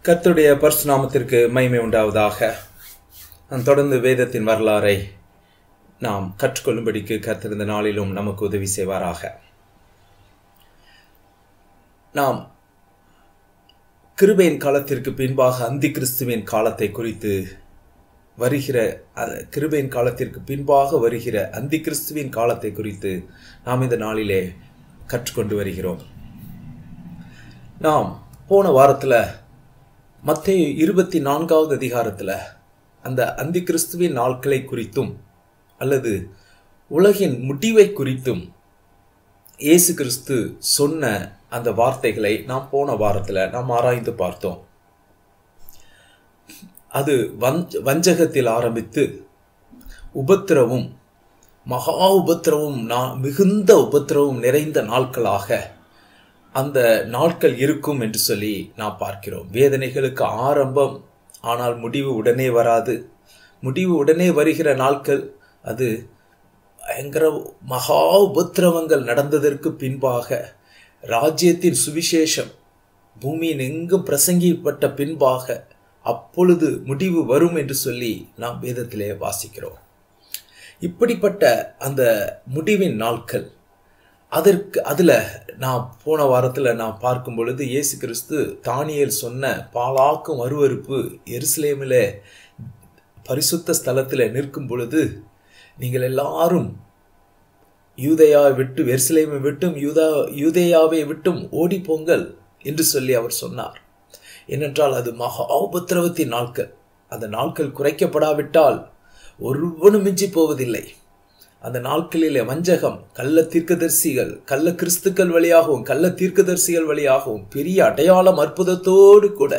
கர்த்தருடைய பரிசுநாமத்திற்கு மகிமை உண்டாவதாக நான் தொடர்ந்து வேதத்தின் வரலாறை நாம் கற்றுக்கொள்ளும்படிக்கு கர்த்தர் இந்த நாளிலும் நமக்கு உதவி செய்வாராக நாம் கிருபையின் காலத்திற்கு பின்பாக அந்தி கிறிஸ்துவின் காலத்தை குறித்து வருகிற அ- கிருபையின் காலத்திற்கு பின்பாக வருகிற அந்தி கிறிஸ்துவின் காலத்தை குறித்து நாம் இந்த நாளிலே கற்றுக்கொண்டு வருகிறோம் நாம் போன வாரத்தில் மத்தேயு இருபத்தி நான்காவது அதிகாரத்தில் அந்த அந்தி கிறிஸ்துவின் நாட்களை குறித்தும் அல்லது உலகின் முடிவை குறித்தும் இயேசு கிறிஸ்து சொன்ன அந்த வார்த்தைகளை நாம் போன வாரத்தில் நாம் ஆராய்ந்து பார்த்தோம் அது வஞ்ச வஞ்சகத்தில் ஆரம்பித்து உபத்திரவும் மகா உபத்திரவும் நான் மிகுந்த உபத்திரவும் நிறைந்த நாட்களாக அந்த நாட்கள் இருக்கும் என்று சொல்லி நாம் பார்க்கிறோம் வேதனைகளுக்கு ஆரம்பம் ஆனால் முடிவு உடனே வராது முடிவு உடனே வருகிற நாட்கள் அது பயங்கர மகா உபத்திரவங்கள் நடந்ததற்கு பின்பாக ராஜ்யத்தின் சுவிசேஷம் பூமியின் எங்கும் பிரசங்கிப்பட்ட பின்பாக அப்பொழுது முடிவு வரும் என்று சொல்லி நாம் வேதத்திலே வாசிக்கிறோம் இப்படிப்பட்ட அந்த முடிவின் நாட்கள் அதற்கு அதில் நான் போன வாரத்தில் நான் பார்க்கும் பொழுது இயேசு கிறிஸ்து தானியேல் சொன்ன பாலாக்கும் அருவருப்பு எருசலேமில் பரிசுத்த ஸ்தலத்தில் நிற்கும் பொழுது நீங்கள் எல்லாரும் யூதேயாவை விட்டு எருசலேமை விட்டும் யூதா யூதேயாவை விட்டும் ஓடி போங்கள் என்று சொல்லி அவர் சொன்னார் ஏனென்றால் அது மகா உபத்திரவத்தின் நாட்கள் அந்த நாட்கள் குறைக்கப்படாவிட்டால் ஒருவனும் மிஞ்சி போவதில்லை அந்த நாட்களிலே வஞ்சகம் கள்ள தீர்க்கதரிசிகள் கள்ள கிறிஸ்துக்கள் வழியாகவும் கள்ள தீர்க்கதரிசிகள் வழியாகவும் பெரிய அடையாளம் அற்புதத்தோடு கூட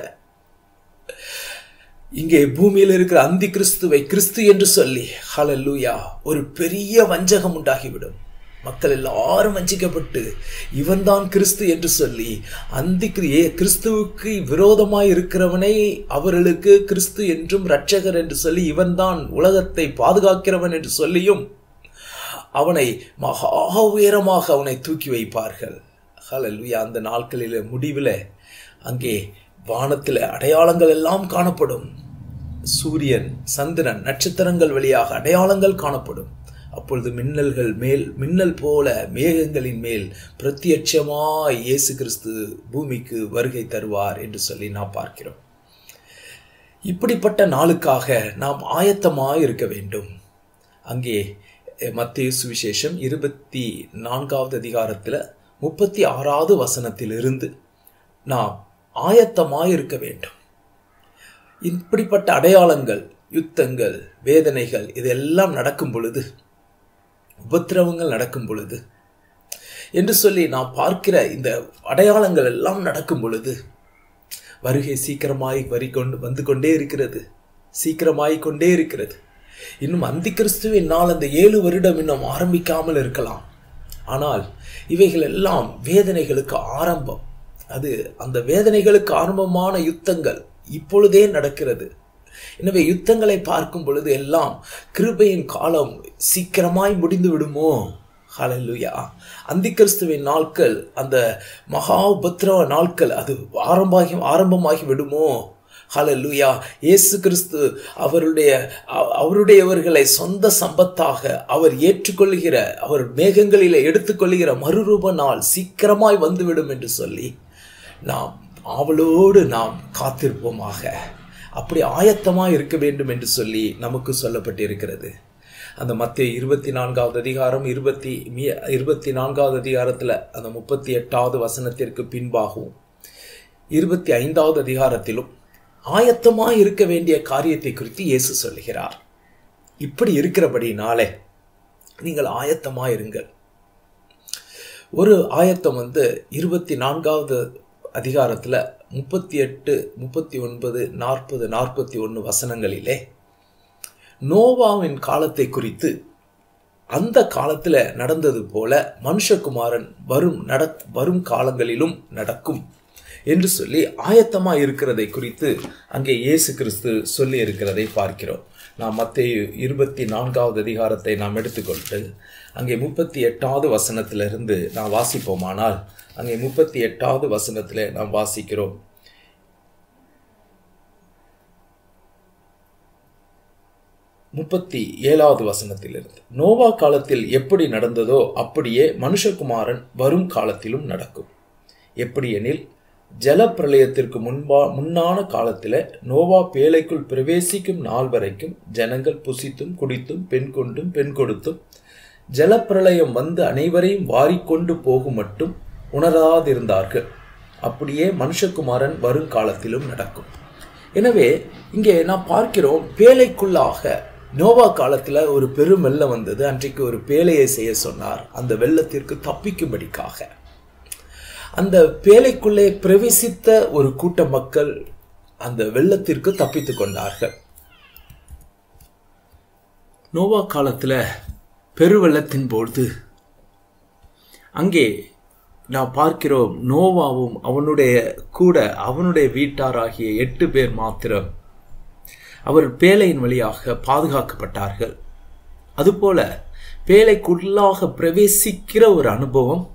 இங்கே பூமியில் இருக்கிற அந்தி கிறிஸ்துவை கிறிஸ்து என்று சொல்லி ஹalleluya ஒரு பெரிய வஞ்சகம் உண்டாகிவிடும் மக்கள் எல்லாரும் வஞ்சிக்கப்பட்டு இவன்தான் கிறிஸ்து என்று சொல்லி அந்தி கிரி- ஏ- கிறிஸ்துவுக்கு விரோதமாய் இருக்கிறவனை அவர்களுக்கு கிறிஸ்து என்றும் இரட்சகர் என்று சொல்லி இவன்தான் உலகத்தை பாதுகாக்கிறவன் என்று சொல்லியும் அவனை மகா உயரமாக அவனை தூக்கி வைப்பார்கள் ஹalleluya அந்த நாட்களில் முடிவில் அங்கே வானத்தில் அடையாளங்கள் எல்லாம் காணப்படும் சூரியன் சந்திரன் நட்சத்திரங்கள் வழியாக அடையாளங்கள் காணப்படும் அப்பொழுது மின்னல்கள் மேல் மின்னல் போல மேகங்களின் மேல் பிரத்யட்சமாய் இயேசு கிறிஸ்து பூமிக்கு வருகை தருவார் என்று சொல்லி நாம் பார்க்கிறோம் இப்படிப்பட்ட நாளுக்காக நாம் ஆயத்தமாய் இருக்க வேண்டும் அங்கே மத்திய சுவிசேஷம் இருபத்தி நான்காவது அதிகாரத்தில் முப்பத்தி ஆறாவது வசனத்திலிருந்து நாம் ஆயத்தமாய் இருக்க வேண்டும் இப்படிப்பட்ட அடையாளங்கள் யுத்தங்கள் வேதனைகள் இதெல்லாம் நடக்கும் பொழுது உபத்திரவங்கள் நடக்கும் பொழுது என்று சொல்லி நாம் பார்க்கிற இந்த அடையாளங்கள் எல்லாம் நடக்கும் பொழுது வருகை சீக்கிரமாய் வரிகொண்டு வந்து கொண்டே இருக்கிறது சீக்கிரமாய் கொண்டே இருக்கிறது இன்னும் அந்தி கிறிஸ்துவின் நாள் அந்த ஏழு வருடம் இன்னும் ஆரம்பிக்காமல் இருக்கலாம் ஆனால் இவைகள் எல்லாம் வேதனைகளுக்கு ஆரம்பம் அது அந்த வேதனைகளுக்கு ஆரம்பமான யுத்தங்கள் இப்பொழுதே நடக்கிறது எனவே யுத்தங்களை பார்க்கும் பொழுது எல்லாம் கிருபையின் காலம் சீக்கிரமாய் முடிந்து விடுமோ ஹalleluya அந்தி கிறிஸ்துவின் நாட்கள் அந்த மகா உபத்திரவ நாட்கள் அது ஆரம்பமாகி ஆரம்பமாகி விடுமோ ஹalleluya இயேசு கிறிஸ்து அவருடைய அ- அவருடையவர்களை சொந்த சம்பத்தாக அவர் ஏற்றுக்கொள்கிற அவர் மேகங்களிலே எடுத்துக்கொள்கிற மறுரூப நாள் சீக்கிரமாய் வந்துவிடும் என்று சொல்லி நாம் ஆவலோடு நாம் காத்திருப்போமாக அப்படி ஆயத்தமாய் இருக்க வேண்டும் என்று சொல்லி நமக்கு சொல்லப்பட்டிருக்கிறது அந்த மத்திய இருபத்தி நான்காவது அதிகாரம் இருபத்தி மீ- இருபத்தி நான்காவது அதிகாரத்தில் அந்த முப்பத்தி எட்டாவது வசனத்திற்கு பின்பாகவும் இருபத்தி ஐந்தாவது அதிகாரத்திலும் ஆயத்தமாய் இருக்க வேண்டிய காரியத்தை குறித்து இயேசு சொல்கிறார் இப்படி இருக்கிறபடினாலே நீங்கள் ஆயத்தமாய் இருங்கள் ஒரு ஆயத்தம் வந்து இருபத்தி நான்காவது அதிகாரத்தில் முப்பத்தி எட்டு முப்பத்தி ஒன்பது நாற்பது நாற்பத்தி ஒன்று வசனங்களிலே நோவாவின் காலத்தை குறித்து அந்த காலத்தில் நடந்தது போல மனுஷகுமாரன் வரும் நட வரும் காலங்களிலும் நடக்கும் என்று சொல்லி ஆயத்தமாக இருக்கிறதை குறித்து அங்கே இயேசு கிறிஸ்து சொல்லி இருக்கிறதை பார்க்கிறோம் நாம் மத்திய இருபத்தி நான்காவது அதிகாரத்தை நாம் எடுத்துக்கொண்டு அங்கே முப்பத்தி எட்டாவது வசனத்திலிருந்து நாம் வாசிப்போமானால் அங்கே முப்பத்தி எட்டாவது வசனத்தில் நாம் வாசிக்கிறோம் முப்பத்தி ஏழாவது வசனத்திலிருந்து நோவா காலத்தில் எப்படி நடந்ததோ அப்படியே மனுஷகுமாரன் வரும் காலத்திலும் நடக்கும் எப்படி எனில் ஜலப்பிரளயத்திற்கு முன்பா முன்னான காலத்தில் நோவா பேழைக்குள் பிரவேசிக்கும் நாள் வரைக்கும் ஜனங்கள் புசித்தும் குடித்தும் பெண் கொண்டும் பெண் கொடுத்தும் ஜலப்பிரளயம் வந்து அனைவரையும் வாரிக்கொண்டு போகும் மட்டும் உணராதிருந்தார்கள் அப்படியே மனுஷகுமாரன் வருங்காலத்திலும் நடக்கும் எனவே இங்கே நாம் பார்க்கிறோம் பேழைக்குள்ளாக நோவா காலத்தில் ஒரு பெரும் வெள்ளம் வந்தது அன்றைக்கு ஒரு பேழையை செய்ய சொன்னார் அந்த வெள்ளத்திற்கு தப்பிக்கும்படிக்காக அந்த பேழைக்குள்ளே பிரவேசித்த ஒரு கூட்ட மக்கள் அந்த வெள்ளத்திற்கு தப்பித்துக் கொண்டார்கள் நோவா காலத்தில் பெருவெள்ளத்தின் பொழுது அங்கே நாம் பார்க்கிறோம் நோவாவும் அவனுடைய கூட அவனுடைய வீட்டாராகிய எட்டு பேர் மாத்திரம் அவர் பேழையின் வழியாக பாதுகாக்கப்பட்டார்கள் அதுபோல பேழைக்குள்ளாக பிரவேசிக்கிற ஒரு அனுபவம்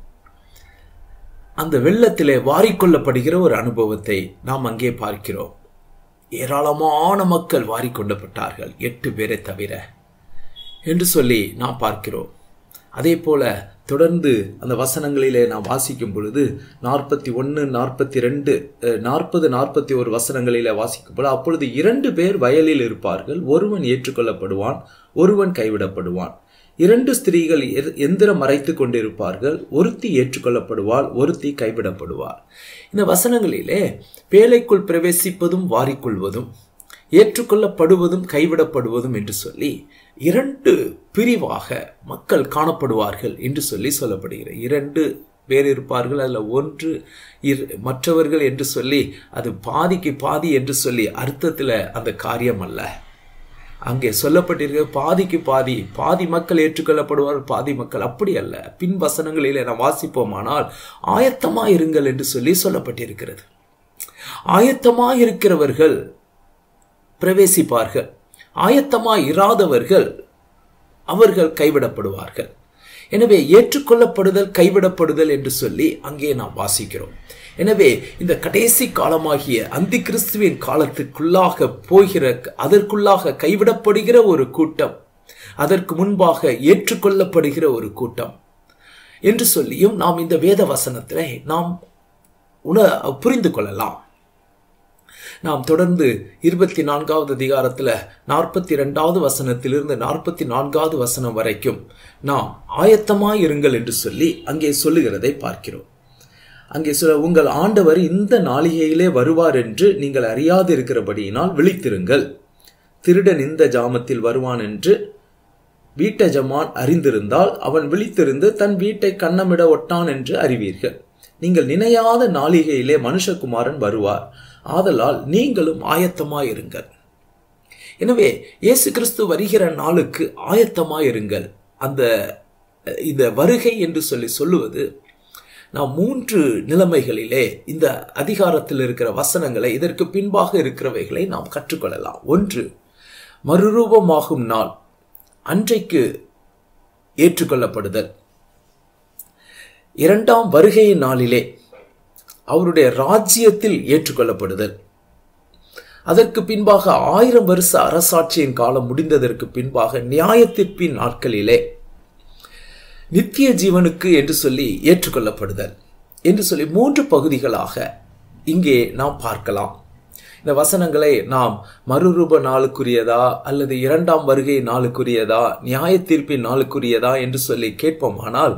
அந்த வெள்ளத்திலே வாரிக்கொள்ளப்படுகிற ஒரு அனுபவத்தை நாம் அங்கே பார்க்கிறோம் ஏராளமான மக்கள் வாரிக்கொள்ளப்பட்டார்கள் எட்டு பேரை தவிர என்று சொல்லி நாம் பார்க்கிறோம் அதே போல தொடர்ந்து அந்த வசனங்களிலே நாம் வாசிக்கும் பொழுது நாற்பத்தி ஒன்று நாற்பத்தி ரெண்டு நாற்பது நாற்பத்தி ஒரு வசனங்களிலே வாசிக்கும் பொழுது அப்பொழுது இரண்டு பேர் வயலில் இருப்பார்கள் ஒருவன் ஏற்றுக்கொள்ளப்படுவான் ஒருவன் கைவிடப்படுவான் இரண்டு ஸ்திரீகள் எந்திரம் மறைத்து கொண்டிருப்பார்கள் ஒருத்தி ஏற்றுக்கொள்ளப்படுவாள் ஒருத்தி கைவிடப்படுவார் இந்த வசனங்களிலே பேழைக்குள் பிரவேசிப்பதும் வாரிக்கொள்வதும் ஏற்றுக்கொள்ளப்படுவதும் கைவிடப்படுவதும் என்று சொல்லி இரண்டு பிரிவாக மக்கள் காணப்படுவார்கள் என்று சொல்லி சொல்லப்படுகிற இரண்டு பேர் இருப்பார்கள் அதில் ஒன்று மற்றவர்கள் என்று சொல்லி அது பாதிக்கு பாதி என்று சொல்லி அர்த்தத்தில் அந்த காரியம் அல்ல அங்கே சொல்லப்பட்டிருக்க பாதிக்கு பாதி பாதி மக்கள் ஏற்றுக்கொள்ளப்படுவார் பாதி மக்கள் அப்படி அல்ல பின் வசனங்களிலே நாம் வாசிப்போமானால் ஆயத்தமா இருங்கள் என்று சொல்லி சொல்லப்பட்டிருக்கிறது ஆயத்தமா இருக்கிறவர்கள் பிரவேசிப்பார்கள் ஆயத்தமாய் இராதவர்கள் அவர்கள் கைவிடப்படுவார்கள் எனவே ஏற்றுக்கொள்ளப்படுதல் கைவிடப்படுதல் என்று சொல்லி அங்கே நாம் வாசிக்கிறோம் எனவே இந்த கடைசி காலமாகிய அந்தி கிறிஸ்துவின் காலத்துக்குள்ளாக போகிற அதற்குள்ளாக கைவிடப்படுகிற ஒரு கூட்டம் அதற்கு முன்பாக ஏற்றுக்கொள்ளப்படுகிற ஒரு கூட்டம் என்று சொல்லியும் நாம் இந்த வேத வசனத்தை நாம் உண புரிந்து கொள்ளலாம் நாம் தொடர்ந்து இருபத்தி நான்காவது அதிகாரத்தில் நாற்பத்தி ரெண்டாவது வசனத்திலிருந்து நாற்பத்தி நான்காவது வசனம் வரைக்கும் நாம் ஆயத்தமாய் இருங்கள் என்று சொல்லி அங்கே சொல்லுகிறதை பார்க்கிறோம் அங்கே சொல்ல உங்கள் ஆண்டவர் இந்த நாளிகையிலே வருவார் என்று நீங்கள் அறியாதிருக்கிறபடியினால் விழித்திருங்கள் திருடன் இந்த ஜாமத்தில் வருவான் என்று வீட்டஜமான் அறிந்திருந்தால் அவன் விழித்திருந்து தன் வீட்டை கண்ணமிட ஒட்டான் என்று அறிவீர்கள் நீங்கள் நினையாத நாளிகையிலே மனுஷகுமாரன் வருவார் ஆதலால் நீங்களும் ஆயத்தமாயிருங்கள் எனவே இயேசு கிறிஸ்து வருகிற நாளுக்கு ஆயத்தமாயிருங்கள் அந்த இந்த வருகை என்று சொல்லி சொல்லுவது நாம் மூன்று நிலைமைகளிலே இந்த அதிகாரத்தில் இருக்கிற வசனங்களை இதற்கு பின்பாக இருக்கிறவைகளை நாம் கற்றுக்கொள்ளலாம் ஒன்று மறுரூபமாகும் நாள் அன்றைக்கு ஏற்றுக்கொள்ளப்படுதல் இரண்டாம் வருகையின் நாளிலே அவருடைய ராஜ்யத்தில் ஏற்றுக்கொள்ளப்படுதல் அதற்கு பின்பாக ஆயிரம் வருஷ அரசாட்சியின் காலம் முடிந்ததற்கு பின்பாக நியாயத்திற்பின் நாட்களிலே நித்திய ஜீவனுக்கு என்று சொல்லி ஏற்றுக்கொள்ளப்படுதல் என்று சொல்லி மூன்று பகுதிகளாக இங்கே நாம் பார்க்கலாம் இந்த வசனங்களை நாம் மறுரூப நாளுக்குரியதா அல்லது இரண்டாம் வருகை நாளுக்குரியதா நியாய தீர்ப்பின் நாளுக்குரியதா என்று சொல்லி கேட்போமானால்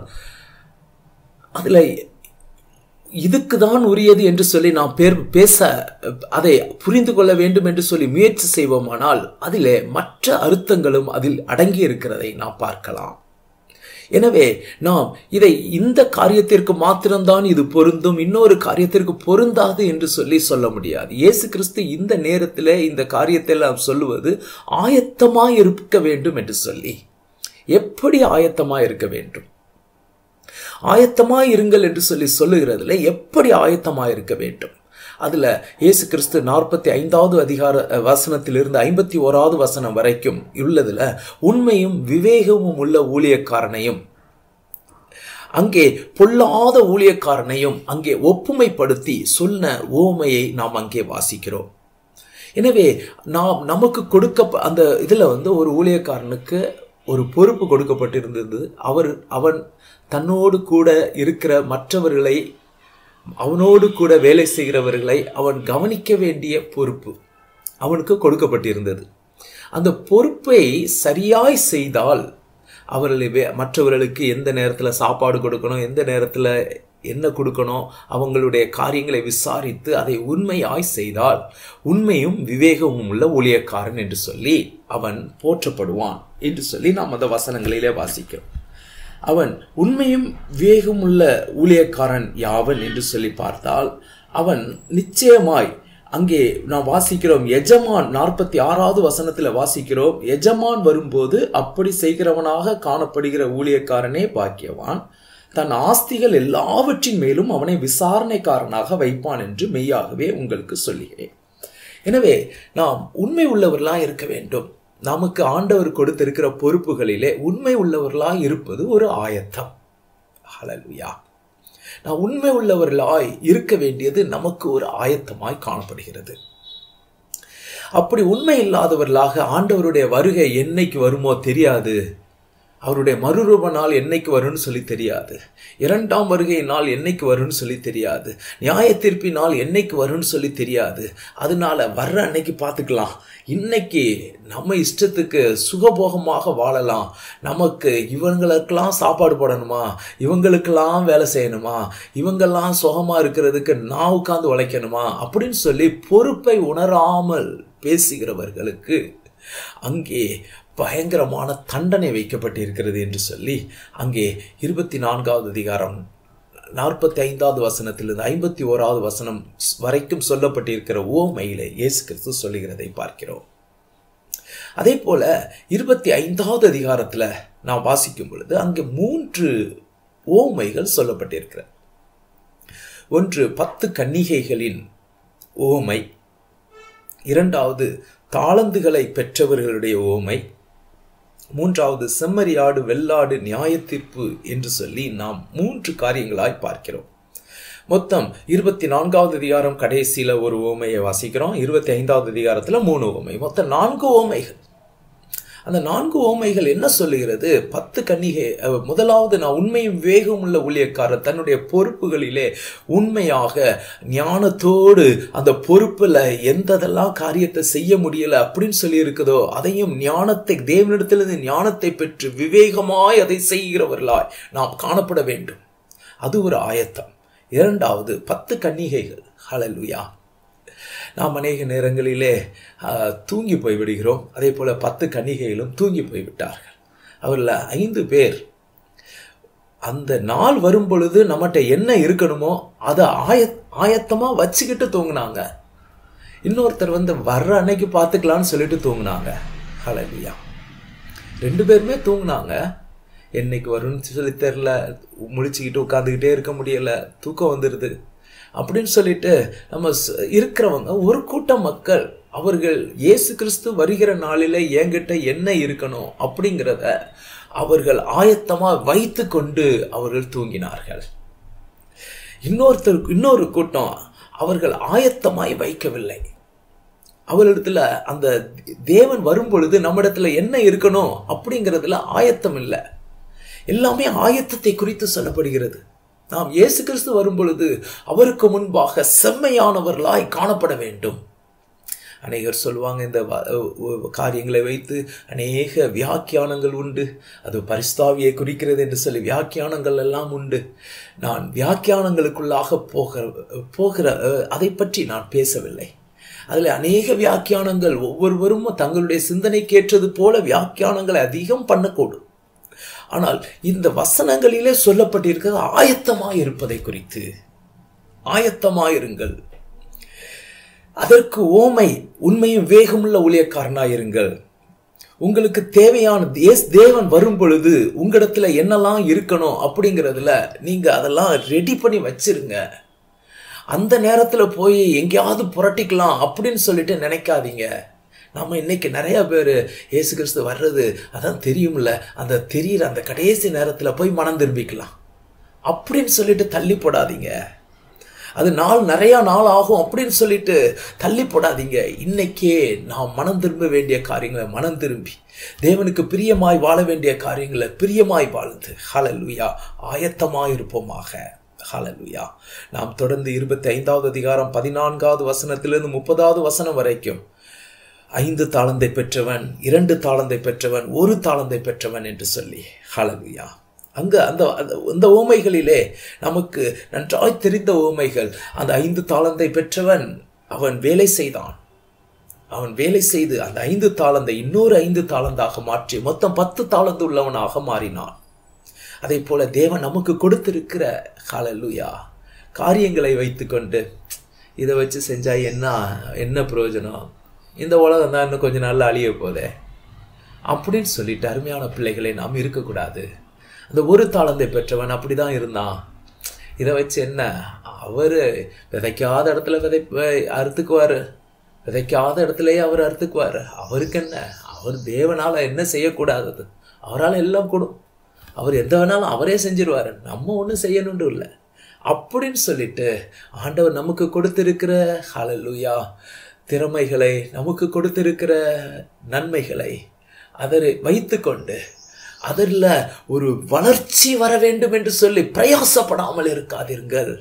அதில் இதுக்கு தான் உரியது என்று சொல்லி நாம் பேர் பேச அதை புரிந்து கொள்ள வேண்டும் என்று சொல்லி முயற்சி செய்வோமானால் அதிலே மற்ற அர்த்தங்களும் அதில் அடங்கி இருக்கிறதை நாம் பார்க்கலாம் எனவே நாம் இதை இந்த காரியத்திற்கு மாத்திரம்தான் இது பொருந்தும் இன்னொரு காரியத்திற்கு பொருந்தாது என்று சொல்லி சொல்ல முடியாது இயேசு கிறிஸ்து இந்த நேரத்தில் இந்த காரியத்தை நாம் சொல்லுவது ஆயத்தமாய் இருக்க வேண்டும் என்று சொல்லி எப்படி ஆயத்தமாய் இருக்க வேண்டும் ஆயத்தமாய் இருங்கள் என்று சொல்லி சொல்லுகிறதுல எப்படி ஆயத்தமாய் இருக்க வேண்டும் அதுல இயேசு கிறிஸ்து நாற்பத்தி ஐந்தாவது அதிகார வசனத்திலிருந்து ஐம்பத்தி ஓராவது வசனம் வரைக்கும் உள்ளதுல உண்மையும் விவேகமும் உள்ள ஊழியக்காரனையும் அங்கே பொல்லாத ஊழியக்காரனையும் அங்கே ஒப்புமைப்படுத்தி சொன்ன ஓமையை நாம் அங்கே வாசிக்கிறோம் எனவே நாம் நமக்கு கொடுக்க அந்த இதில் வந்து ஒரு ஊழியக்காரனுக்கு ஒரு பொறுப்பு கொடுக்கப்பட்டிருந்தது அவர் அவன் தன்னோடு கூட இருக்கிற மற்றவர்களை அவனோடு கூட வேலை செய்கிறவர்களை அவன் கவனிக்க வேண்டிய பொறுப்பு அவனுக்கு கொடுக்கப்பட்டிருந்தது அந்த பொறுப்பை சரியாய் செய்தால் அவர்களை வே- மற்றவர்களுக்கு எந்த நேரத்தில் சாப்பாடு கொடுக்கணும் எந்த நேரத்தில் என்ன கொடுக்கணும் அவங்களுடைய காரியங்களை விசாரித்து அதை உண்மையாய் செய்தால் உண்மையும் விவேகமும் உள்ள ஊழியக்காரன் என்று சொல்லி அவன் போற்றப்படுவான் என்று சொல்லி நாம் அந்த வசனங்களிலே வாசிக்கிறோம் அவன் உண்மையும் விவேகமுள்ள ஊழியக்காரன் யாவன் என்று சொல்லி பார்த்தால் அவன் நிச்சயமாய் அங்கே நாம் வாசிக்கிறோம் எஜமான் நாற்பத்தி ஆறாவது வசனத்தில் வாசிக்கிறோம் எஜமான் வரும்போது அப்படி செய்கிறவனாக காணப்படுகிற ஊழியக்காரனே பாக்கியவான் தன் ஆஸ்திகள் எல்லாவற்றின் மேலும் அவனை விசாரணைக்காரனாக வைப்பான் என்று மெய்யாகவே உங்களுக்கு சொல்லுகிறேன் எனவே நாம் உண்மை உள்ளவர்களாக இருக்க வேண்டும் நமக்கு ஆண்டவர் கொடுத்திருக்கிற பொறுப்புகளிலே உண்மை உள்ளவர்களாய் இருப்பது ஒரு ஆயத்தம் ஹalleluya நான் உண்மை உள்ளவர்களாய் இருக்க வேண்டியது நமக்கு ஒரு ஆயத்தமாய் காணப்படுகிறது அப்படி உண்மை இல்லாதவர்களாக ஆண்டவருடைய வருகை என்னைக்கு வருமோ தெரியாது அவருடைய மறுரூப நாள் என்னைக்கு வரும்னு சொல்லி தெரியாது இரண்டாம் வருகை நாள் என்னைக்கு வரும்னு சொல்லி தெரியாது நியாய தீர்ப்பின் நாள் என்னைக்கு வரும்னு சொல்லி தெரியாது அதனால வர்ற அன்னைக்கு பார்த்துக்கலாம் இன்னைக்கு நம்ம இஷ்டத்துக்கு சுகபோகமாக வாழலாம் நமக்கு இவங்களுக்கெல்லாம் சாப்பாடு போடணுமா இவங்களுக்கெல்லாம் வேலை செய்யணுமா இவங்கெல்லாம் சுகமா இருக்கிறதுக்கு நான் உட்கார்ந்து உழைக்கணுமா அப்படின்னு சொல்லி பொறுப்பை உணராமல் பேசுகிறவர்களுக்கு அங்கே பயங்கரமான தண்டனை வைக்கப்பட்டிருக்கிறது என்று சொல்லி அங்கே இருபத்தி நான்காவது அதிகாரம் நாற்பத்தி ஐந்தாவது வசனத்திலிருந்து ஐம்பத்தி ஓராவது வசனம் வரைக்கும் சொல்லப்பட்டிருக்கிற ஓமையிலே இயேசு கிறிஸ்து சொல்லுகிறதை பார்க்கிறோம் அதே போல இருபத்தி ஐந்தாவது அதிகாரத்துல நாம் வாசிக்கும் பொழுது அங்கே மூன்று ஓமைகள் சொல்லப்பட்டிருக்கிற ஒன்று பத்து கன்னிகைகளின் ஓமை இரண்டாவது தாளந்துகளை பெற்றவர்களுடைய ஓமை மூன்றாவது செம்மறியாடு வெள்ளாடு நியாயத்தீர்ப்பு என்று சொல்லி நாம் மூன்று காரியங்களாய் பார்க்கிறோம் மொத்தம் இருபத்தி நான்காவது அதிகாரம் கடைசியில ஒரு ஓமையை வாசிக்கிறோம் இருபத்தி ஐந்தாவது அதிகாரத்துல மூணு ஓமை மொத்தம் நான்கு ஓமைகள் அந்த நான்கு ஓமைகள் என்ன சொல்லுகிறது பத்து கன்னிகை அஹ், முதலாவது நான் உண்மையும் வேகம் உள்ள ஊழியக்காரர் தன்னுடைய பொறுப்புகளிலே உண்மையாக ஞானத்தோடு அந்த பொறுப்புல எந்ததெல்லாம் காரியத்தை செய்ய முடியல அப்படின்னு சொல்லி இருக்குதோ அதையும் ஞானத்தை தேவனிடத்திலிருந்து ஞானத்தை பெற்று விவேகமாய் அதை செய்கிறவர்களாய் நாம் காணப்பட வேண்டும் அது ஒரு ஆயத்தம் இரண்டாவது பத்து கன்னிகைகள் ஹalleluya நாம் அநேக நேரங்களிலே ஆஹ், தூங்கி போய்விடுகிறோம் அதே போல பத்து கன்னிகைகளும் தூங்கி போய்விட்டார்கள் அவரில் ஐந்து பேர் அந்த நாள் வரும் பொழுது நம்மகிட்ட என்ன இருக்கணுமோ அதை ஆய ஆயத்தமாக வச்சுக்கிட்டு தூங்குனாங்க இன்னொருத்தர் வந்து வர்ற அன்னைக்கு பார்த்துக்கலான்னு சொல்லிட்டு தூங்குனாங்க ஹalleluya ரெண்டு பேருமே தூங்குனாங்க என்னைக்கு வரும்னு சொல்லி தெரில முழிச்சுக்கிட்டு உட்காந்துக்கிட்டே இருக்க முடியல தூக்கம் வந்துடுது அப்படின்னு சொல்லிட்டு நம்ம ஸ்- இருக்கிறவங்க ஒரு கூட்டம் மக்கள் அவர்கள் இயேசு கிறிஸ்து வருகிற நாளில என்கிட்ட என்ன இருக்கணும் அப்படிங்கிறத அவர்கள் ஆயத்தமா வைத்து கொண்டு அவர்கள் தூங்கினார்கள் இன்னொருத்தர் இன்னொரு கூட்டம் அவர்கள் ஆயத்தமாய் வைக்கவில்லை அவரிடத்துல அந்த தேவன் வரும் பொழுது நம்மிடத்துல என்ன இருக்கணும் அப்படிங்கிறதுல ஆயத்தம் இல்லை எல்லாமே ஆயத்தத்தை குறித்து சொல்லப்படுகிறது நாம் இயேசு கிறிஸ்து வரும் பொழுது அவருக்கு முன்பாக செம்மையானவர்களாய் காணப்பட வேண்டும் அநேகர் சொல்லுவாங்க இந்த வ- அஹ் காரியங்களை வைத்து அநேக வியாக்கியானங்கள் உண்டு அது பரிஸ்தாவியை குறிக்கிறது என்று சொல்லி வியாக்கியானங்கள் எல்லாம் உண்டு நான் வியாக்கியானங்களுக்குள்ளாக போகிற போகிற அஹ், அதை பற்றி நான் பேசவில்லை அதில் அநேக வியாக்கியானங்கள் ஒவ்வொருவரும் தங்களுடைய சிந்தனைக்கேற்றது போல வியாக்கியானங்களை அதிகம் பண்ணக்கூடும் ஆனால் இந்த வசனங்களிலே சொல்லப்பட்டிருக்கிறது ஆயத்தமாய் இருப்பதை குறித்து ஆயத்தமாயிருங்கள் அதற்கு ஓமை உண்மையும் வேகமுள்ள ஊழியக்காரனாயிருங்கள் உங்களுக்கு தேவையான எஸ் தேவன் வரும் பொழுது உங்களிடத்துல என்னெல்லாம் இருக்கணும் அப்படிங்கிறதுல நீங்க அதெல்லாம் ரெடி பண்ணி வச்சிருங்க அந்த நேரத்துல போய் எங்கேயாவது புரட்டிக்கலாம் அப்படின்னு சொல்லிட்டு நினைக்காதீங்க நம்ம இன்னைக்கு நிறைய பேர் இயேசு கிறிஸ்து வர்றது அதான் தெரியும்ல அந்த தெரியிற அந்த கடைசி நேரத்துல போய் மனம் திரும்பிக்கலாம் அப்படின்னு சொல்லிட்டு தள்ளி போடாதீங்க அது நாள் நிறைய நாள் ஆகும் அப்படின்னு சொல்லிட்டு தள்ளி போடாதீங்க இன்னைக்கே நாம் மனம் திரும்ப வேண்டிய காரியங்களை மனம் திரும்பி தேவனுக்கு பிரியமாய் வாழ வேண்டிய காரியங்களை பிரியமாய் வாழ்ந்து ஹalleluya ஆயத்தமாய் இருப்போமாக ஹalleluya நாம் தொடர்ந்து இருபத்தி ஐந்தாவது அதிகாரம் பதினான்காவது வசனத்திலிருந்து முப்பதாவது வசனம் வரைக்கும் ஐந்து தாளந்தை பெற்றவன் இரண்டு தாளந்தை பெற்றவன் ஒரு தாளந்தை பெற்றவன் என்று சொல்லி ஹalleluya அங்க அந்த அந்த இந்த ஓமைகளிலே நமக்கு நன்றாய் தெரிந்த ஓமைகள் அந்த ஐந்து தாளந்தை பெற்றவன் அவன் வேலை செய்தான் அவன் வேலை செய்து அந்த ஐந்து தாளந்தை இன்னொரு ஐந்து தாளந்தாக மாற்றி மொத்தம் பத்து தாளந்து உள்ளவனாக மாறினான் அதே போல தேவன் நமக்கு கொடுத்திருக்கிற ஹalleluya காரியங்களை வைத்துக்கொண்டு இதை வச்சு செஞ்சா என்ன என்ன பிரயோஜனம் இந்த உலகம் தான் இன்னும் கொஞ்ச நாள்ல அழிய போதே அப்படின்னு சொல்லிட்டு அருமையான பிள்ளைகளை நாம் இருக்கக்கூடாது அந்த ஒரு தாளந்தை பெற்றவன் அப்படிதான் இருந்தான் இதை வச்சு என்ன அவர் விதைக்காத இடத்துல விதை அறுத்துக்குவார் விதைக்காத இடத்துலயே அவர் அறுத்துக்குவார் அவருக்கு என்ன அவர் தேவனால என்ன செய்யக்கூடாதது அவரால் எல்லாம் கூடும் அவர் எந்த வேணாலும் அவரே செஞ்சிருவாரு நம்ம ஒன்றும் செய்யணும்னு இல்லை அப்படின்னு சொல்லிட்டு ஆண்டவர் நமக்கு கொடுத்திருக்கிற ஹalleluya திறமைகளை நமக்கு கொடுத்திருக்கிற நன்மைகளை அதை வைத்துக்கொண்டு அதில் ஒரு வளர்ச்சி வர வேண்டும் என்று சொல்லி பிரயாசப்படாமல் இருக்காதீர்கள்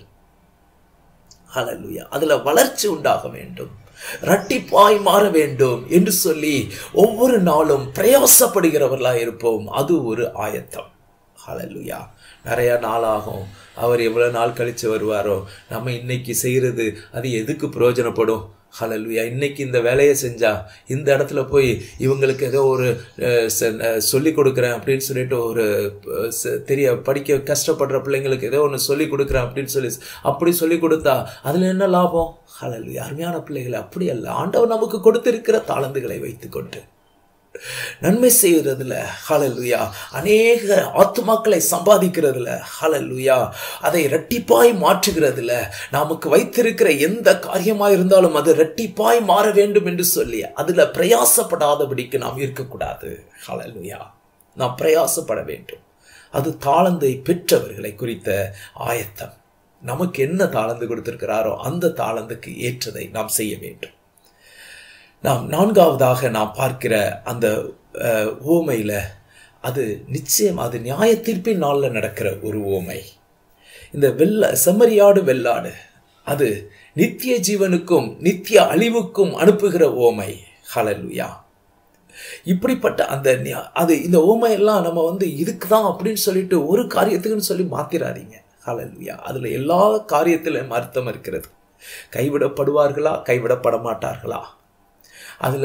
ஹalleluya அதுல வளர்ச்சி உண்டாக வேண்டும் ரட்டிப்பாய் மாற வேண்டும் என்று சொல்லி ஒவ்வொரு நாளும் பிரயாசப்படுகிறவர்களாக இருப்போம் அது ஒரு ஆயத்தம் ஹalleluya நிறைய நாள் ஆகும் அவர் எவ்வளவு நாள் கழிச்சு வருவாரோ நம்ம இன்னைக்கு செய்யறது அது எதுக்கு பிரயோஜனப்படும் ஹalleluya இன்னைக்கு இந்த வேலையை செஞ்சா இந்த இடத்துல போய் இவங்களுக்கு ஏதோ ஒரு சொல்லி கொடுக்குறேன் அப்படின்னு சொல்லிட்டு ஒரு தெரிய படிக்க கஷ்டப்படுற பிள்ளைங்களுக்கு ஏதோ ஒன்று சொல்லி கொடுக்குறேன் அப்படின்னு சொல்லி அப்படி சொல்லி கொடுத்தா அதில் என்ன லாபம் ஹalleluya அருமையான பிள்ளைகளை அப்படி அல்ல ஆண்டவர் நமக்கு கொடுத்திருக்கிற தாளந்துகளை வைத்துக்கொண்டு நன்மை செய்யறதுல ஹalleluya அநேக ஆத்துமாக்களை சம்பாதிக்கிறதுல ஹalleluya அதை இரட்டிப்பாய் மாற்றுகிறதுல நமக்கு வைத்திருக்கிற எந்த காரியமா இருந்தாலும் அது இரட்டிப்பாய் மாற வேண்டும் என்று சொல்லி அதுல பிரயாசப்படாதபடிக்கு நாம் இருக்கக்கூடாது ஹalleluya நாம் பிரயாசப்பட வேண்டும் அது தாளந்தை பெற்றவர்களை குறித்த ஆயத்தம் நமக்கு என்ன தாளந்து கொடுத்திருக்கிறாரோ அந்த தாளந்துக்கு ஏற்றதை நாம் செய்ய வேண்டும் நாம் நான்காவதாக நாம் பார்க்கிற அந்த ஓமையில் அது நிச்சயம் அது நியாய தீர்ப்பின் நாளில் நடக்கிற ஒரு ஓமை இந்த வெள்ள செம்மறியாடு வெள்ளாடு அது நித்திய ஜீவனுக்கும் நித்திய அழிவுக்கும் அனுப்புகிற ஓமை ஹலலுயா இப்படிப்பட்ட அந்த அது இந்த ஓமையெல்லாம் நம்ம வந்து இதுக்கு தான் அப்படின்னு சொல்லிட்டு ஒரு காரியத்துக்குன்னு சொல்லி மாத்திராதீங்க ஹலலுயா அதில் எல்லா காரியத்திலும் அர்த்தம் இருக்கிறது கைவிடப்படுவார்களா கைவிடப்பட மாட்டார்களா அதில்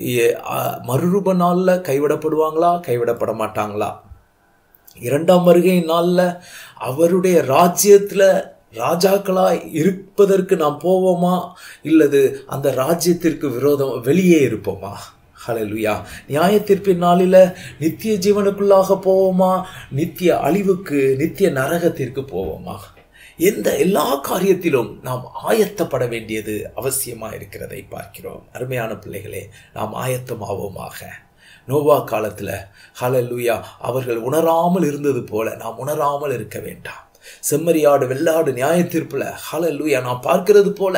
மறுரூப நாளில் கைவிடப்படுவாங்களா கைவிடப்பட மாட்டாங்களா இரண்டாம் வருகை நாளில் அவருடைய ராஜ்யத்தில் ராஜாக்களாய் இருப்பதற்கு நாம் போவோமா இல்லது அந்த ராஜ்யத்திற்கு விரோதம் வெளியே இருப்போமா ஹலலுயா நியாய தீர்ப்பின் நாளில் நித்திய ஜீவனுக்குள்ளாக போவோமா நித்திய அழிவுக்கு நித்திய நரகத்திற்கு போவோமா எந்த எல்லா காரியத்திலும் நாம் ஆயத்தப்பட வேண்டியது அவசியமாக இருக்கிறதை பார்க்கிறோம் அருமையான பிள்ளைகளே நாம் ஆயத்தமாவோமாக நோவா காலத்தில் ஹலலூயா அவர்கள் உணராமல் இருந்தது போல நாம் உணராமல் இருக்க வேண்டாம் செம்மறியாடு வெள்ளாடு நியாய தீர்ப்புல ஹலலூயா நாம் பார்க்கிறது போல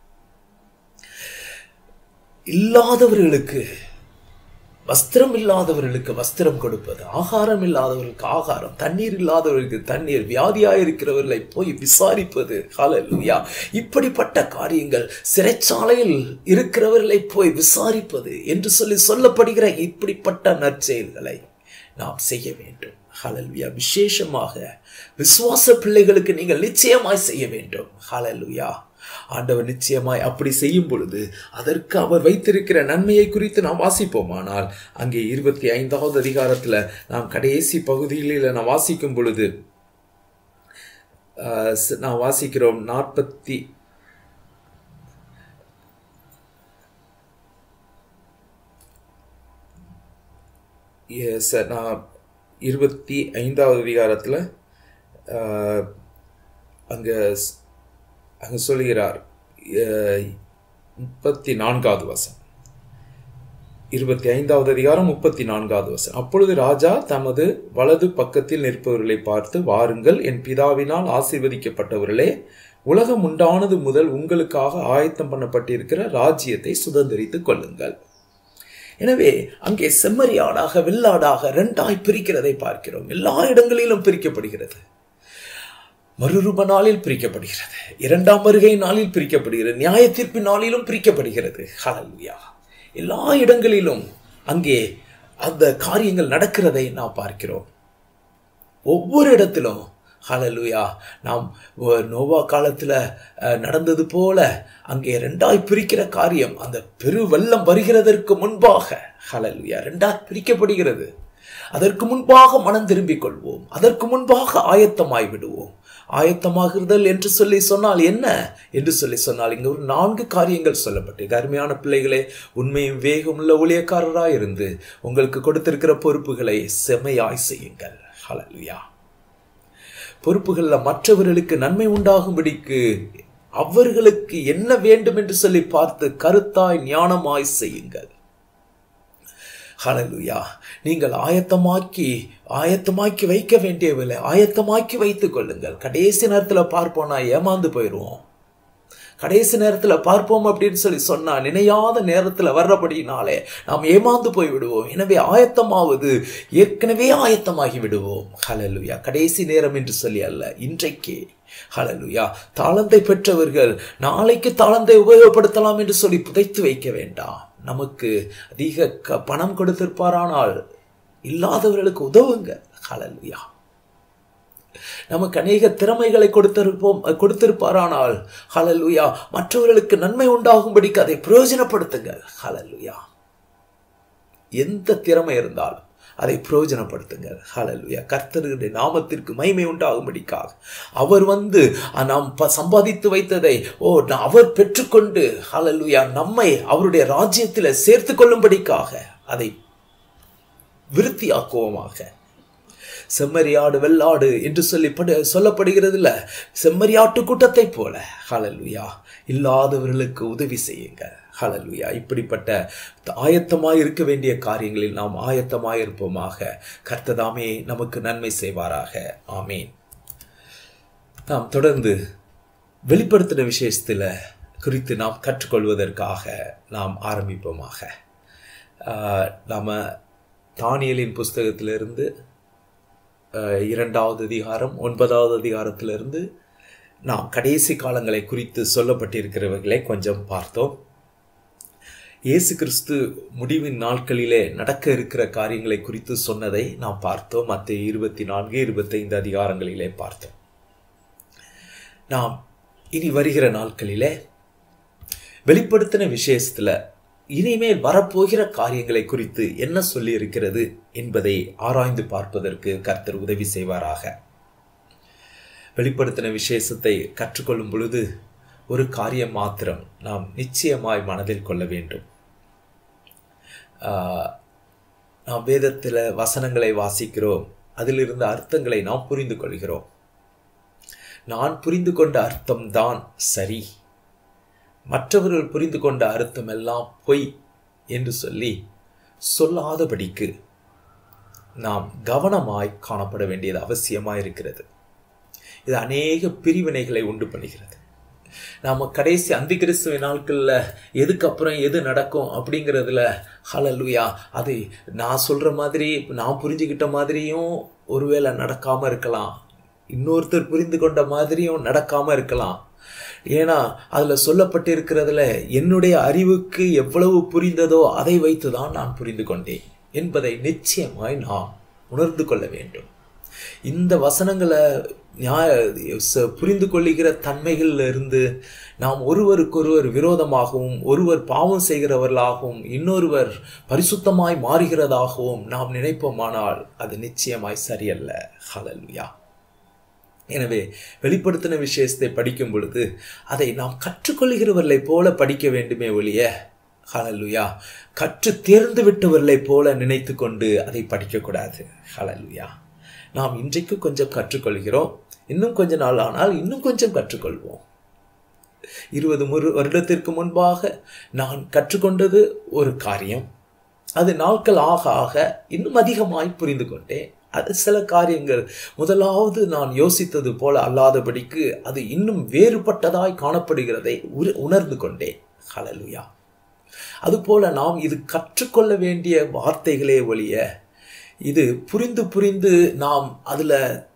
இல்லாதவர்களுக்கு வஸ்திரம் இல்லாதவர்களுக்கு வஸ்திரம் கொடுப்பது ஆகாரம் இல்லாதவர்களுக்கு ஆகாரம் தண்ணீர் இல்லாதவர்களுக்கு தண்ணீர் வியாதியாக இருக்கிறவர்களை போய் விசாரிப்பது ஹalleluya இப்படிப்பட்ட காரியங்கள் சிறைச்சாலையில் இருக்கிறவர்களை போய் விசாரிப்பது என்று சொல்லி சொல்லப்படுகிற இப்படிப்பட்ட நற்செயல்களை நாம் செய்ய வேண்டும் ஹalleluya விசேஷமாக விசுவாச பிள்ளைகளுக்கு நீங்கள் நிச்சயமாய் செய்ய வேண்டும் ஹalleluya ஆண்டவர் நிச்சயமாய் அப்படி செய்யும் பொழுது அதற்கு அவர் வைத்திருக்கிற நன்மையை குறித்து நாம் வாசிப்போமானால் அங்கே இருபத்தி ஐந்தாவது அதிகாரத்தில் நாம் கடைசி பகுதிகளில் நாம் வாசிக்கும் பொழுது நாம் வாசிக்கிறோம் நாற்பத்தி நான் இருபத்தி ஐந்தாவது அதிகாரத்தில் அங்கே அங்கே சொல்கிறார் முப்பத்தி நான்காவது வசம் இருபத்தி ஐந்தாவது அதிகாரம் முப்பத்தி நான்காவது வசம் அப்பொழுது ராஜா தமது வலது பக்கத்தில் நிற்பவர்களை பார்த்து வாருங்கள் என் பிதாவினால் ஆசீர்வதிக்கப்பட்டவர்களே உலகம் உண்டானது முதல் உங்களுக்காக ஆயத்தம் பண்ணப்பட்டிருக்கிற ராஜ்யத்தை சுதந்திரித்துக் கொள்ளுங்கள் எனவே அங்கே செம்மறியாடாக வெள்ளாடாக ரெண்டாய் பிரிக்கிறதை பார்க்கிறோம் எல்லா இடங்களிலும் பிரிக்கப்படுகிறது மறுரூப நாளில் பிரிக்கப்படுகிறது இரண்டாம் வருகை நாளில் பிரிக்கப்படுகிறது நியாய தீர்ப்பு நாளிலும் பிரிக்கப்படுகிறது ஹalleluya எல்லா இடங்களிலும் அங்கே அந்த காரியங்கள் நடக்கிறதை நாம் பார்க்கிறோம் ஒவ்வொரு இடத்திலும் ஹalleluya நாம் ஒ- நோவா காலத்தில் நடந்தது போல அங்கே ரெண்டாய் பிரிக்கிற காரியம் அந்த பெரு வெள்ளம் வருகிறதற்கு முன்பாக ஹalleluya ரெண்டாய் பிரிக்கப்படுகிறது அதற்கு முன்பாக மனம் திரும்பிக் கொள்வோம் அதற்கு முன்பாக ஆயத்தமாய் விடுவோம் ஆயத்தமாகுதல் என்று சொல்லி சொன்னால் என்ன என்று சொல்லி சொன்னால் இங்கு ஒரு நான்கு காரியங்கள் சொல்லப்பட்டு அருமையான பிள்ளைகளே உண்மையும் வேகமுள்ள ஊழியக்காரராய் இருந்து உங்களுக்கு கொடுத்திருக்கிற பொறுப்புகளை செம்மையாய் செய்யுங்கள் ஹalleluya பொறுப்புகளில் மற்றவர்களுக்கு நன்மை உண்டாகும்படிக்கு அவர்களுக்கு என்ன வேண்டும் என்று சொல்லி பார்த்து கருத்தாய் ஞானமாய் செய்யுங்கள் ஹalleluya நீங்கள் ஆயத்தமாக்கி ஆயத்தமாக்கி வைக்க வேண்டியவில்லை ஆயத்தமாக்கி வைத்துக் கொள்ளுங்கள் கடைசி நேரத்தில் பார்ப்போம்னா ஏமாந்து போயிடுவோம் கடைசி நேரத்தில் பார்ப்போம் அப்படின்னு சொல்லி சொன்னா நினையாத நேரத்தில் வர்றபடினாலே நாம் ஏமாந்து போய் விடுவோம் எனவே ஆயத்தமாவது ஏற்கனவே ஆயத்தமாகி விடுவோம் ஹalleluya கடைசி நேரம் என்று சொல்லி அல்ல இன்றைக்கே ஹalleluya தாளந்தை பெற்றவர்கள் நாளைக்கு தாளந்தை உபயோகப்படுத்தலாம் என்று சொல்லி புதைத்து வைக்க வேண்டாம் நமக்கு அதிக க- பணம் கொடுத்திருப்பாரானால் இல்லாதவர்களுக்கு உதவுங்க ஹalleluya நமக்கு அநேக திறமைகளை கொடுத்திருப்போம் கொடுத்திருப்பாரானால் ஹalleluya மற்றவர்களுக்கு நன்மை உண்டாகும்படிக்கு அதை பிரயோஜனப்படுத்துங்க ஹalleluya எந்த திறமை இருந்தாலும் அதை பிரயோஜனப்படுத்துங்க ஹalleluya கர்த்தருடைய நாமத்திற்கு மகிமை உண்டாகும்படிக்காக அவர் வந்து அஹ், நாம் ப- சம்பாதித்து வைத்ததை ஓ ந- அவர் பெற்றுக்கொண்டு ஹalleluya நம்மை அவருடைய ராஜ்யத்தில் சேர்த்து கொள்ளும்படிக்காக அதை விருத்தியாக்குவோமாக செம்மறியாடு வெள்ளாடு என்று சொல்லி படு சொல்லப்படுகிறது இல்ல செம்மறியாட்டு கூட்டத்தை போல ஹalleluya இல்லாதவர்களுக்கு உதவி செய்யுங்க ஹalleluya இப்படிப்பட்ட ஆயத்தமாய் இருக்க வேண்டிய காரியங்களில் நாம் ஆயத்தமாய் இருப்போமாக கர்த்ததாமே நமக்கு நன்மை செய்வாராக ஆமீன் நாம் தொடர்ந்து வெளிப்படுத்தின விஷயத்தில் குறித்து நாம் கற்றுக்கொள்வதற்காக நாம் ஆரம்பிப்போமாக ஆஹ், நாம தானியலின் புஸ்தகத்திலிருந்து அஹ், இரண்டாவது அதிகாரம் ஒன்பதாவது அதிகாரத்திலிருந்து நாம் கடைசி காலங்களை குறித்து சொல்லப்பட்டிருக்கிறவர்களை கொஞ்சம் பார்த்தோம் இயேசு கிறிஸ்து முடிவின் நாட்களிலே நடக்க இருக்கிற காரியங்களை குறித்து சொன்னதை நாம் பார்த்தோம் மற்ற இருபத்தி நான்கு இருபத்தைந்து அதிகாரங்களிலே பார்த்தோம் நாம் இனி வருகிற நாட்களிலே வெளிப்படுத்தின விசேஷத்துல இனிமேல் வரப்போகிற காரியங்களை குறித்து என்ன சொல்லி இருக்கிறது என்பதை ஆராய்ந்து பார்ப்பதற்கு கர்த்தர் உதவி செய்வாராக வெளிப்படுத்தின விசேஷத்தை கற்றுக்கொள்ளும் பொழுது ஒரு காரியம் மாத்திரம் நாம் நிச்சயமாய் மனதில் கொள்ள வேண்டும் ஆஹ், நாம் வேதத்தில் வசனங்களை வாசிக்கிறோம் அதிலிருந்த அர்த்தங்களை நாம் புரிந்து கொள்கிறோம் நான் புரிந்து கொண்ட அர்த்தம்தான் சரி மற்றவர்கள் புரிந்து கொண்ட அர்த்தம் எல்லாம் பொய் என்று சொல்லி சொல்லாதபடிக்கு நாம் கவனமாய் காணப்பட வேண்டியது அவசியமாய் இருக்கிறது இது அநேக பிரிவினைகளை உண்டு பண்ணுகிறது நாம கடைசி அந்தி கிறிஸ்துவ நாட்கள்ல எதுக்கு அப்புறம் எது நடக்கும் அப்படிங்கிறதுல ஹalleluya அது நான் சொல்ற மாதிரி நான் புரிஞ்சுக்கிட்ட மாதிரியும் ஒருவேளை நடக்காம இருக்கலாம் இன்னொருத்தர் புரிந்து கொண்ட மாதிரியும் நடக்காம இருக்கலாம் ஏன்னா அதுல சொல்லப்பட்டிருக்கிறதுல என்னுடைய அறிவுக்கு எவ்வளவு புரிந்ததோ அதை வைத்துதான் நான் புரிந்து கொண்டேன் என்பதை நிச்சயமாய் நாம் உணர்ந்து கொள்ள வேண்டும் இந்த வசனங்களை நியாய ச- புரிந்து கொள்ளுகிற தன்மைகள்ல இருந்து நாம் ஒருவருக்கொருவர் விரோதமாகவும் ஒருவர் பாவம் செய்கிறவர்களாகவும் இன்னொருவர் பரிசுத்தமாய் மாறுகிறதாகவும் நாம் நினைப்போமானால் அது நிச்சயமாய் சரியல்ல ஹalleluya எனவே வெளிப்படுத்தின விஷயத்தை படிக்கும் பொழுது அதை நாம் கற்றுக்கொள்கிறவர்களைப் போல படிக்க வேண்டுமே ஒழிய ஹalleluya கற்று தேர்ந்து விட்டவர்களைப் போல நினைத்து கொண்டு அதை படிக்கக்கூடாது ஹalleluya நாம் இன்றைக்கு கொஞ்சம் கற்றுக்கொள்கிறோம் இன்னும் கொஞ்ச நாள் ஆனால் இன்னும் கொஞ்சம் கற்றுக்கொள்வோம் இருபது முரு வருடத்திற்கு முன்பாக நான் கற்றுக்கொண்டது ஒரு காரியம் அது நாட்கள் ஆக ஆக இன்னும் அதிகமாய் புரிந்து கொண்டேன் அது சில காரியங்கள் முதலாவது நான் யோசித்தது போல அல்லாதபடிக்கு அது இன்னும் வேறுபட்டதாய் காணப்படுகிறதை உரு- உணர்ந்து கொண்டேன் ஹalleluya அதுபோல நாம் இது கற்றுக்கொள்ள வேண்டிய வார்த்தைகளே ஒழிய இது புரிந்து புரிந்து நாம் அதுல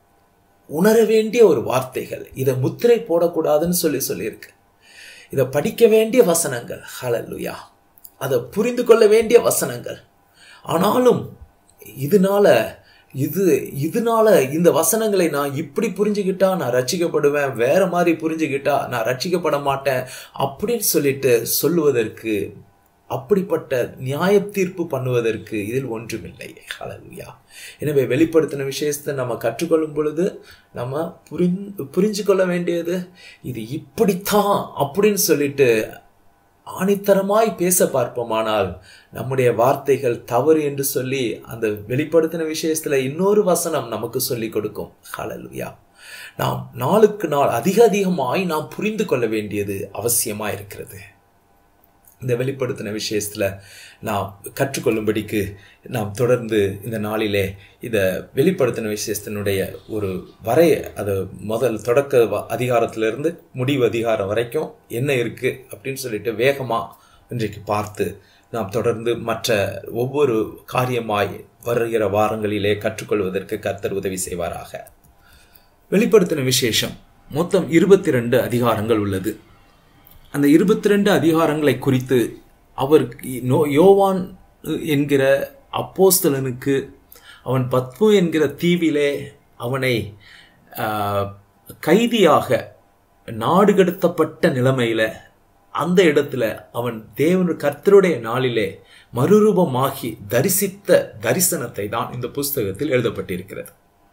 உணர வேண்டிய ஒரு வார்த்தைகள் இதை முத்திரை போடக்கூடாதுன்னு சொல்லி சொல்லியிருக்கு இதை படிக்க வேண்டிய வசனங்கள் ஹalleluya அதை புரிந்து கொள்ள வேண்டிய வசனங்கள் ஆனாலும் இதனால இது இதனால இந்த வசனங்களை நான் இப்படி புரிஞ்சுக்கிட்டா நான் ரட்சிக்கப்படுவேன் வேற மாதிரி புரிஞ்சுக்கிட்டா நான் ரட்சிக்கப்பட மாட்டேன் அப்படின்னு சொல்லிட்டு சொல்லுவதற்கு அப்படிப்பட்ட நியாய தீர்ப்பு பண்ணுவதற்கு இதில் ஒன்றுமில்லை ஹalleluya எனவே வெளிப்படுத்தின விஷயத்தை நம்ம கற்றுக்கொள்ளும் பொழுது நம்ம புரிந்து புரிஞ்சு கொள்ள வேண்டியது இது இப்படித்தான் அப்படின்னு சொல்லிட்டு ஆணித்தரமாய் பேச பார்ப்போமானால் நம்முடைய வார்த்தைகள் தவறு என்று சொல்லி அந்த வெளிப்படுத்தின விஷயத்துல இன்னொரு வசனம் நமக்கு சொல்லி கொடுக்கும் ஹalleluya நாம் நாளுக்கு நாள் அதிக அதிகமாய் நாம் புரிந்து கொள்ள வேண்டியது அவசியமா இருக்கிறது இந்த வெளிப்படுத்தின விஷயத்துல நாம் கற்றுக்கொள்ளும்படிக்கு நாம் தொடர்ந்து இந்த நாளிலே இதை வெளிப்படுத்தின விஷயத்தினுடைய ஒரு வரை அது முதல் தொடக்க வ- அதிகாரத்திலிருந்து முடிவு அதிகாரம் வரைக்கும் என்ன இருக்கு அப்படின்னு சொல்லிட்டு வேகமா இன்றைக்கு பார்த்து நாம் தொடர்ந்து மற்ற ஒவ்வொரு காரியமாய் வருகிற வாரங்களிலே கற்றுக்கொள்வதற்கு கர்த்தர் உதவி செய்வாராக வெளிப்படுத்தின விசேஷம் மொத்தம் இருபத்தி ரெண்டு அதிகாரங்கள் உள்ளது அந்த இருபத்தி ரெண்டு அதிகாரங்களை குறித்து அவர் நோ- யோவான் என்கிற அப்போஸ்தலனுக்கு அவன் பத்மு என்கிற தீவிலே அவனை ஆஹ், கைதியாக நாடு கடத்தப்பட்ட நிலைமையில அந்த இடத்துல அவன் தேவன் கர்த்தருடைய நாளிலே மறுரூபமாகி தரிசித்த தரிசனத்தை தான் இந்த புஸ்தகத்தில் எழுதப்பட்டிருக்கிறது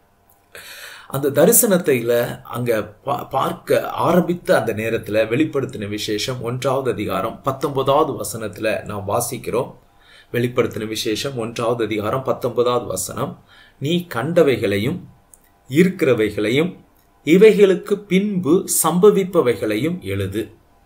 அந்த தரிசனத்தைல அங்க பா- பார்க்க ஆரம்பித்த அந்த நேரத்துல வெளிப்படுத்தின விசேஷம் ஒன்றாவது அதிகாரம் பத்தொன்பதாவது வசனத்துல நாம் வாசிக்கிறோம் வெளிப்படுத்தின விசேஷம் ஒன்றாவது அதிகாரம் பத்தொன்பதாவது வசனம் நீ கண்டவைகளையும் இருக்கிறவைகளையும் இவைகளுக்கு பின்பு சம்பவிப்பவைகளையும் எழுது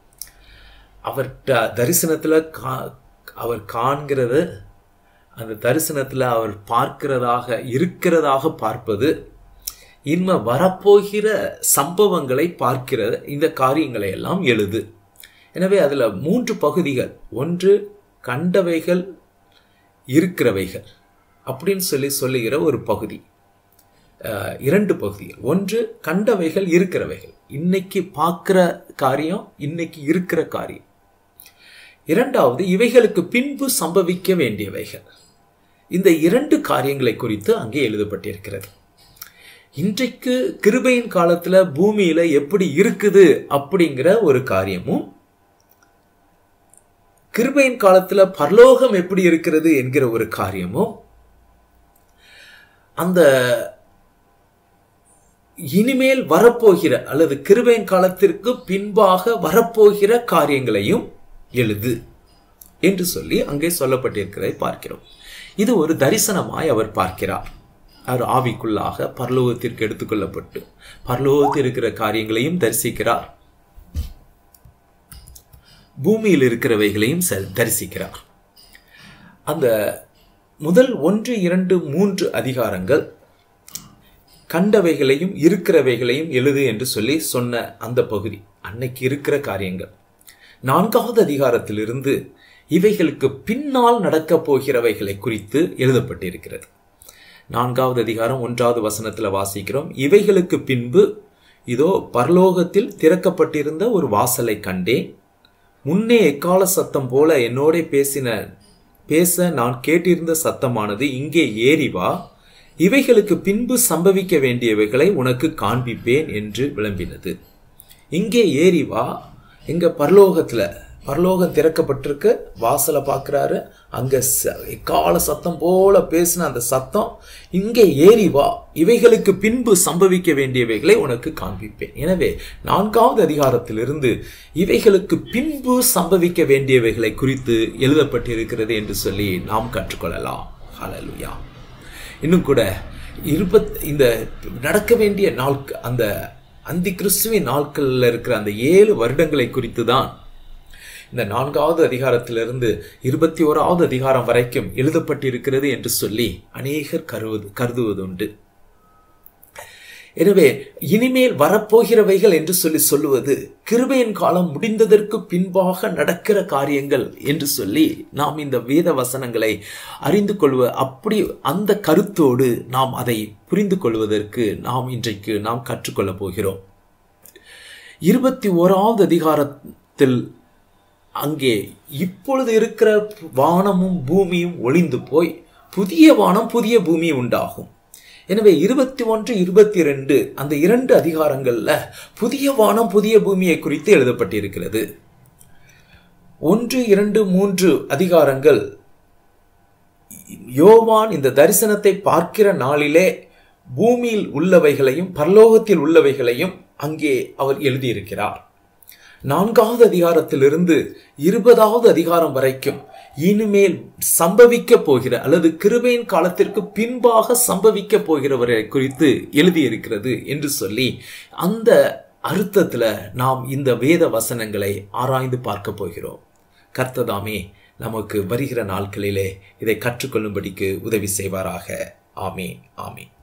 அவர் த- தரிசனத்துல கா- அவர் காண்கிறது அந்த தரிசனத்துல அவர் பார்க்கிறதாக இருக்கிறதாக பார்ப்பது இன்ம வரப்போகிற சம்பவங்களை பார்க்கிற இந்த காரியங்களை எல்லாம் எழுது எனவே அதுல மூன்று பகுதிகள் ஒன்று கண்டவைகள் இருக்கிறவைகள் அப்படின்னு சொல்லி சொல்லுகிற ஒரு பகுதி அஹ், இரண்டு பகுதிகள் ஒன்று கண்டவைகள் இருக்கிறவைகள் இன்னைக்கு பார்க்கிற காரியம் இன்னைக்கு இருக்கிற காரியம் இரண்டாவது இவைகளுக்கு பின்பு சம்பவிக்க வேண்டியவைகள் இந்த இரண்டு காரியங்களை குறித்து அங்கே எழுதப்பட்டிருக்கிறது இன்றைக்கு கிருபையின் காலத்துல பூமியில எப்படி இருக்குது அப்படிங்கிற ஒரு காரியமும் கிருபையின் காலத்துல பரலோகம் எப்படி இருக்கிறது என்கிற ஒரு காரியமும் அந்த இனிமேல் வரப்போகிற அல்லது கிருபையின் காலத்திற்கு பின்பாக வரப்போகிற காரியங்களையும் எழுது என்று சொல்லி அங்கே சொல்லப்பட்டிருக்கிறதை பார்க்கிறோம் இது ஒரு தரிசனமாய் அவர் பார்க்கிறார் அவர் ஆவிக்குள்ளாக பரலோகத்திற்கு எடுத்துக்கொள்ளப்பட்டு பரலோகத்தில் இருக்கிற காரியங்களையும் தரிசிக்கிறார் பூமியில் இருக்கிறவைகளையும் ச- தரிசிக்கிறார் அந்த முதல் ஒன்று இரண்டு மூன்று அதிகாரங்கள் கண்டவைகளையும் இருக்கிறவைகளையும் எழுது என்று சொல்லி சொன்ன அந்த பகுதி அன்னைக்கு இருக்கிற காரியங்கள் நான்காவது அதிகாரத்திலிருந்து இவைகளுக்கு பின்னால் நடக்கப் போகிறவைகளை குறித்து எழுதப்பட்டிருக்கிறது நான்காவது அதிகாரம் ஒன்றாவது வசனத்தில் வாசிக்கிறோம் இவைகளுக்கு பின்பு இதோ பரலோகத்தில் திறக்கப்பட்டிருந்த ஒரு வாசலை கண்டேன் முன்னே எக்கால சத்தம் போல என்னோட பேசின பேச நான் கேட்டிருந்த சத்தமானது இங்கே ஏறி வா இவைகளுக்கு பின்பு சம்பவிக்க வேண்டியவைகளை உனக்கு காண்பிப்பேன் என்று விளம்பினது இங்கே ஏறி வா இங்க பரலோகத்துல பரலோகம் திறக்கப்பட்டிருக்கு வாசலை பார்க்கறாரு அங்க ச- எக்கால சத்தம் போல பேசின அந்த சத்தம் இங்கே ஏறி வா இவைகளுக்கு பின்பு சம்பவிக்க வேண்டியவைகளை உனக்கு காண்பிப்பேன் எனவே நான்காவது அதிகாரத்திலிருந்து இவைகளுக்கு பின்பு சம்பவிக்க வேண்டியவைகளை குறித்து எழுதப்பட்டிருக்கிறது என்று சொல்லி நாம் கற்றுக்கொள்ளலாம் ஹalleluya இன்னும் கூட இருபத் இந்த நடக்க வேண்டிய நாள் அந்த அந்தி கிறிஸ்துவின் நாட்களில் இருக்கிற அந்த ஏழு வருடங்களை குறித்து தான் இந்த நான்காவது அதிகாரத்திலிருந்து இருபத்தி ஓராவது அதிகாரம் வரைக்கும் எழுதப்பட்டிருக்கிறது என்று சொல்லி அநேகர் கருவது கருதுவதுண்டு எனவே இனிமேல் வரப்போகிறவைகள் என்று சொல்லி சொல்லுவது கிருபையின் காலம் முடிந்ததற்கு பின்பாக நடக்கிற காரியங்கள் என்று சொல்லி நாம் இந்த வேத வசனங்களை அறிந்து கொள்வ அப்படி அந்த கருத்தோடு நாம் அதை புரிந்து கொள்வதற்கு நாம் இன்றைக்கு நாம் கற்றுக்கொள்ளப் போகிறோம் இருபத்தி ஓராவது அதிகாரத்தில் அங்கே இப்பொழுது இருக்கிற வானமும் பூமியும் ஒளிந்து போய் புதிய வானம் புதிய பூமி உண்டாகும் எனவே இருபத்தி ஒன்று இருபத்தி ரெண்டு அந்த இரண்டு அதிகாரங்கள்ல புதிய வானம் புதிய பூமியை குறித்து எழுதப்பட்டிருக்கிறது ஒன்று இரண்டு மூன்று அதிகாரங்கள் யோவான் இந்த தரிசனத்தை பார்க்கிற நாளிலே பூமியில் உள்ளவைகளையும் பரலோகத்தில் உள்ளவைகளையும் அங்கே அவர் எழுதியிருக்கிறார் நான்காவது அதிகாரத்திலிருந்து இருபதாவது அதிகாரம் வரைக்கும் இனிமேல் சம்பவிக்க போகிற அல்லது கிருபையின் காலத்திற்கு பின்பாக சம்பவிக்க போகிறவரை குறித்து எழுதியிருக்கிறது என்று சொல்லி அந்த அர்த்தத்துல நாம் இந்த வேத வசனங்களை ஆராய்ந்து பார்க்க போகிறோம் கர்த்ததாமே நமக்கு வருகிற நாட்களிலே இதை கற்றுக்கொள்ளும்படிக்கு உதவி செய்வாராக ஆமே ஆமே